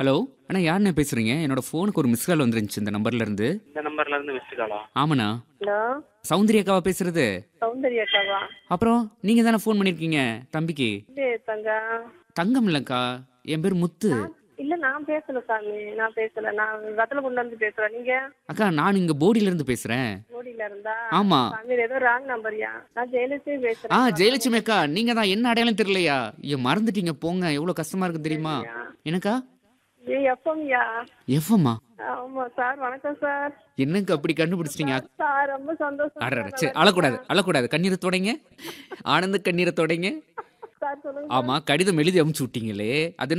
hello அண்ணா யாருண்ணே பேசுறீங்க என்னோட ஃபோனுக்கு ஒரு மிஸ் கால் வந்துருந்துச்சு இந்த நம்பர்ல இருந்து இந்த நம்பர்ல இருந்து மிஸ்டு காலா ஆமாண்ணா ஹலோ சௌந்தர்யாக்காவா பேசுறது சௌந்தர்யா அக்காவா அப்புறம் நீங்க தானே ஃபோன் பண்ணிருக்கீங்க தம்பிக்கு இது தங்கா தங்கம் இல்லக்கா என் பேர் முத்து இல்ல நான் பேசல சாமி நான் பேசல நான் வத்தலகுண்ட இருந்து பேசுறேன் நீங்க அக்கா நான் இங்க போடியில இருந்து பேசுறேன் ஓடியில இருந்தா ஆமா சாமி இது ஏதோ ராங் நம்பர்யா நான் ஜெயலட்சுமி ஆ பேசுறேன் ஜெயலட்சுமி அக்கா நீங்க தான் என்ன அடையாளம் தெரியலையா ஐயோ மறந்துட்டீங்க போங்க எவ்வளவு கஷ்டமா இருக்கு தெரியுமா எனக்கா ஏ எஃப்எம்யா எஃப்எம்மா ஆமா சார் வணக்கம் சார் என்னங்க அப்படி கண்டுபிடிச்சிட்டீங்க சார் ரொம்ப சந்தோஷம் அடடா சரி அழக்கூடாது அழக்கூடாது கண்ணீரை தொடங்க ஆனந்த கண்ணீரை தொடங்க சார் சொல்லுங்க ஆமா கடிதம் எழுதி அமுச்சு விட்டீங்களே அது